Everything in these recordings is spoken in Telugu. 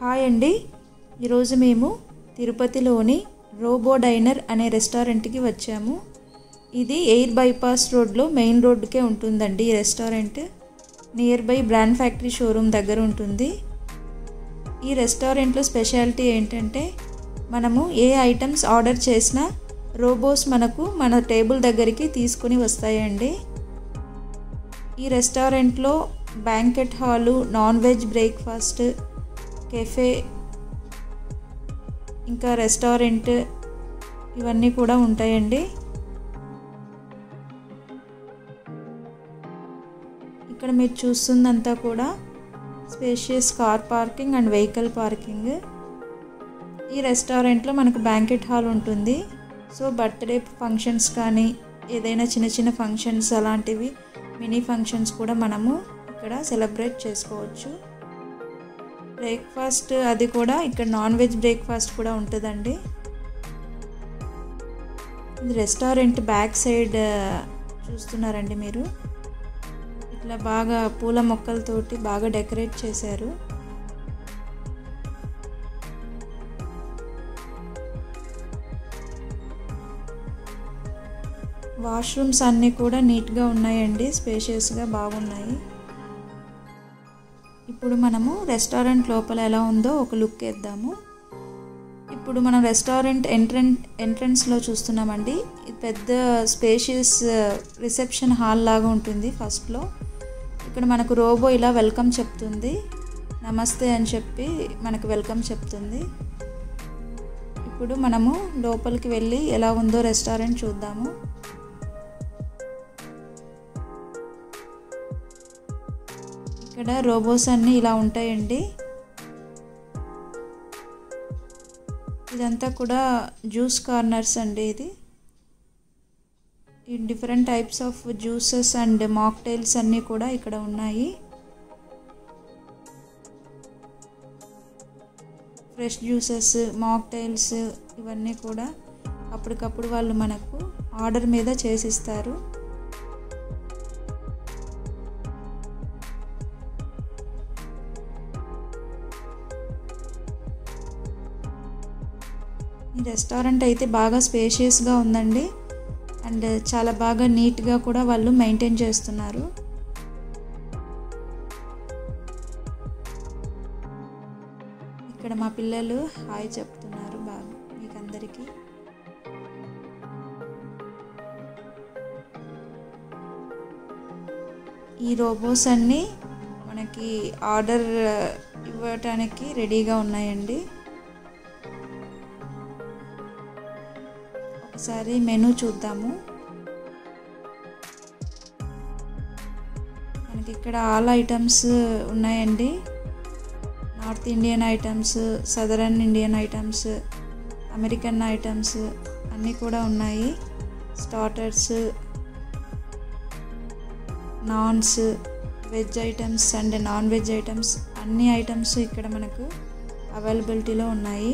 హాయ్ అండి ఈరోజు మేము తిరుపతిలోని రోబో డైనర్ అనే రెస్టారెంట్కి వచ్చాము ఇది ఎయిర్ బైపాస్ రోడ్లో మెయిన్ రోడ్డుకే ఉంటుందండి ఈ restaurant near by brand factory showroom దగ్గర ఉంటుంది ఈ రెస్టారెంట్లో స్పెషాలిటీ ఏంటంటే మనము ఏ ఐటమ్స్ ఆర్డర్ చేసినా రోబోస్ మనకు మన టేబుల్ దగ్గరికి తీసుకుని వస్తాయండి ఈ రెస్టారెంట్లో banquet hall non veg breakfast cafe ఇంకా రెస్టారెంట్ ఇవన్నీ కూడా ఉంటాయండి ఇక్కడ మీరు చూస్తుందంతా కూడా spacious car parking and vehicle parking ఈ రెస్టారెంట్లో మనకు బ్యాంకెట్ హాల్ ఉంటుంది సో బర్త్డే ఫంక్షన్స్ కానీ ఏదైనా చిన్న చిన్న ఫంక్షన్స్ అలాంటివి మినీ ఫంక్షన్స్ కూడా మనము ఇక్కడ సెలబ్రేట్ చేసుకోవచ్చు బ్రేక్ఫాస్ట్ అది కూడా ఇక్కడ నాన్ వెజ్ బ్రేక్ఫాస్ట్ కూడా ఉంటుందండి ఇది రెస్టారెంట్ బ్యాక్ సైడ్ చూస్తున్నారండి మీరు ఇట్లా బాగా పూల మొక్కలతోటి బాగా డెకరేట్ చేశారు వాష్రూమ్స్ అన్నీ కూడా నీట్గా ఉన్నాయండి స్పేషియస్గా బాగున్నాయి ఇప్పుడు మనము రెస్టారెంట్ లోపల ఎలా ఉందో ఒక లుక్ వేద్దాము ఇప్పుడు మనం రెస్టారెంట్ ఎంట్రన్ ఎంట్రన్స్లో చూస్తున్నామండి ఇది పెద్ద స్పేషియస్ రిసెప్షన్ హాల్ లాగా ఉంటుంది ఫస్ట్లో ఇక్కడ మనకు రోబో ఇలా వెల్కమ్ చెప్తుంది నమస్తే అని చెప్పి మనకు వెల్కమ్ చెప్తుంది ఇప్పుడు మనము లోపలికి వెళ్ళి ఎలా ఉందో రెస్టారెంట్ చూద్దాము ఇక్కడ రోబోస్ అన్నీ ఇలా ఉంటాయండి ఇదంతా కూడా జ్యూస్ కార్నర్స్ అండి ఇది ఈ different types of juices and mocktails అన్నీ కూడా ఇక్కడ ఉన్నాయి ఫ్రెష్ జ్యూసెస్ మాక్టైల్స్ ఇవన్నీ కూడా అప్పటికప్పుడు వాళ్ళు మనకు ఆర్డర్ మీద చేసిస్తారు ఈ రెస్టారెంట్ అయితే బాగా స్పేషియస్గా ఉందండి అండ్ చాలా బాగా నీట్గా కూడా వాళ్ళు మెయింటైన్ చేస్తున్నారు ఇక్కడ మా పిల్లలు హాయ్ చెప్తున్నారు బాగా మీకు అందరికీ ఈ రోబోస్ అన్నీ మనకి ఆర్డర్ ఇవ్వటానికి రెడీగా ఉన్నాయండి ఒకసారి మెనూ చూద్దాము మనకి ఇక్కడ ఆల్ ఐటమ్స్ ఉన్నాయండి north Indian items southern Indian items American items అన్నీ కూడా ఉన్నాయి starters naans veg items and non veg items అన్ని ఐటమ్స్ ఇక్కడ మనకు అవైలబిలిటీలో ఉన్నాయి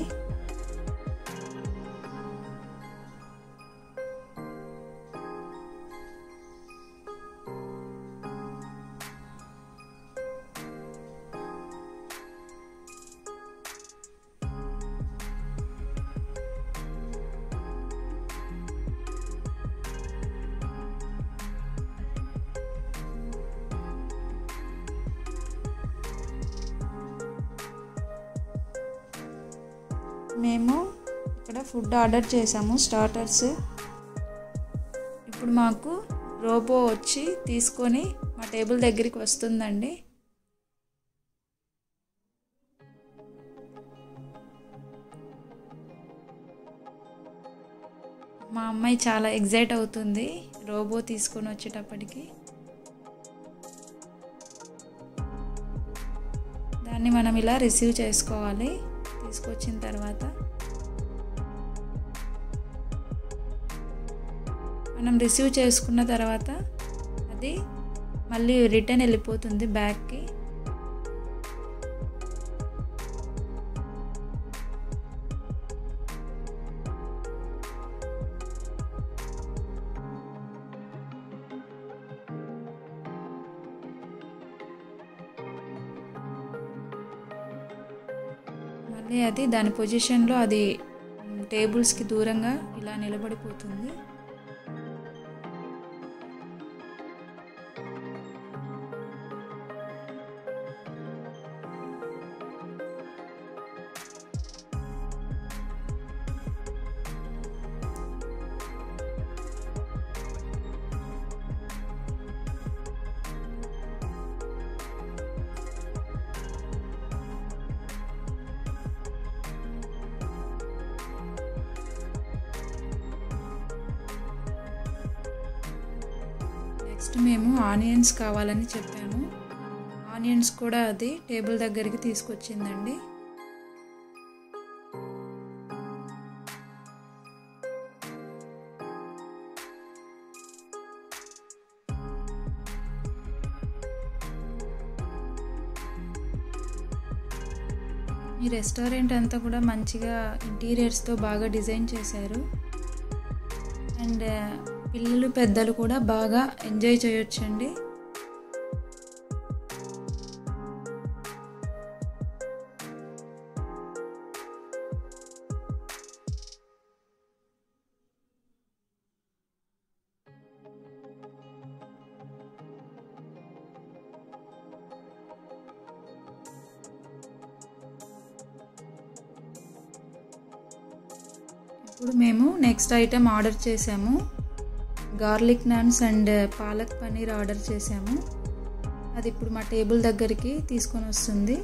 మేము ఇక్కడ ఫుడ్ ఆర్డర్ చేసాము స్టార్టర్స్ ఇప్పుడు మాకు రోబో వచ్చి తీసుకొని మా టేబుల్ దగ్గరికి వస్తుందండి మా అమ్మాయి చాలా ఎగ్జైట్ అవుతుంది రోబో తీసుకొని వచ్చేటప్పటికి దాన్ని మనం ఇలా రిసీవ్ చేసుకోవాలి తీసుకొచ్చిన తర్వాత మనం రిసీవ్ చేసుకున్న తర్వాత అది మళ్ళీ రిటర్న్ వెళ్ళిపోతుంది బ్యాగ్కి మళ్ళీ అది దాని పొజిషన్లో అది టేబుల్స్కి దూరంగా ఇలా నిలబడిపోతుంది నెక్స్ట్ మేము ఆనియన్స్ కావాలని చెప్పాము ఆనియన్స్ కూడా అది టేబుల్ దగ్గరికి తీసుకొచ్చిందండి ఈ రెస్టారెంట్ అంతా కూడా మంచిగా ఇంటీరియర్స్తో బాగా డిజైన్ చేశారు అండ్ పిల్లలు పెద్దలు కూడా బాగా ఎంజాయ్ చేయొచ్చండి ఇప్పుడు మేము నెక్స్ట్ ఐటెం ఆర్డర్ చేసాము garlic naans and palak paneer order చేసాము అది ఇప్పుడు మా టేబుల్ దగ్గరికి తీసుకొని వస్తుంది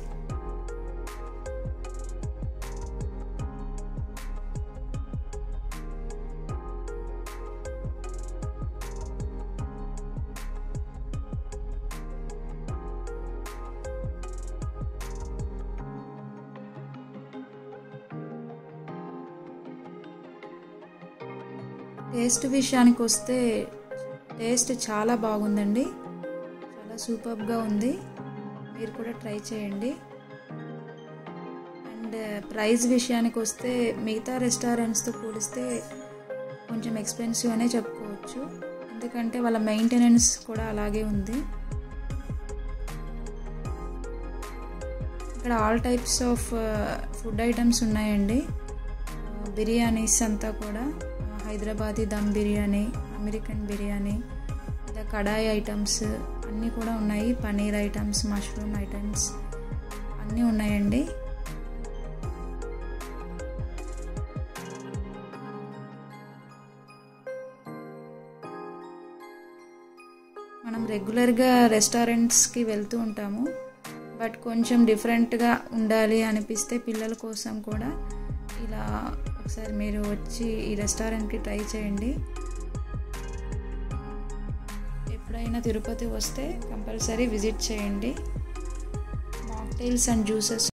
టేస్ట్ విషయానికి వస్తే టేస్ట్ చాలా బాగుందండి చాలా సూపర్గా ఉంది మీరు కూడా ట్రై చేయండి అండ్ ప్రైస్ విషయానికి వస్తే మిగతా రెస్టారెంట్స్తో పోలిస్తే కొంచెం ఎక్స్పెన్సివ్ అనే చెప్పుకోవచ్చు ఎందుకంటే వాళ్ళ మెయింటెనెన్స్ కూడా అలాగే ఉంది ఇక్కడ all types of food items ఉన్నాయండి బిర్యానీస్ అంతా కూడా హైదరాబాదీ దమ్ బిర్యానీ అమెరికన్ బిర్యానీ ఇలా కడాయి ఐటమ్స్ అన్నీ కూడా ఉన్నాయి పనీర్ ఐటమ్స్ మష్రూమ్ ఐటమ్స్ అన్నీ ఉన్నాయండి మనం రెగ్యులర్గా రెస్టారెంట్స్కి వెళ్తూ ఉంటాము బట్ కొంచెం డిఫరెంట్గా ఉండాలి అనిపిస్తే పిల్లల కోసం కూడా ఇలా ఒకసారి మీరు వచ్చి ఈ రెస్టారెంట్కి ట్రై చేయండి ఎప్పుడైనా తిరుపతి వస్తే కంపల్సరీ విజిట్ చేయండి మాక్టైల్స్ అండ్ జ్యూసెస్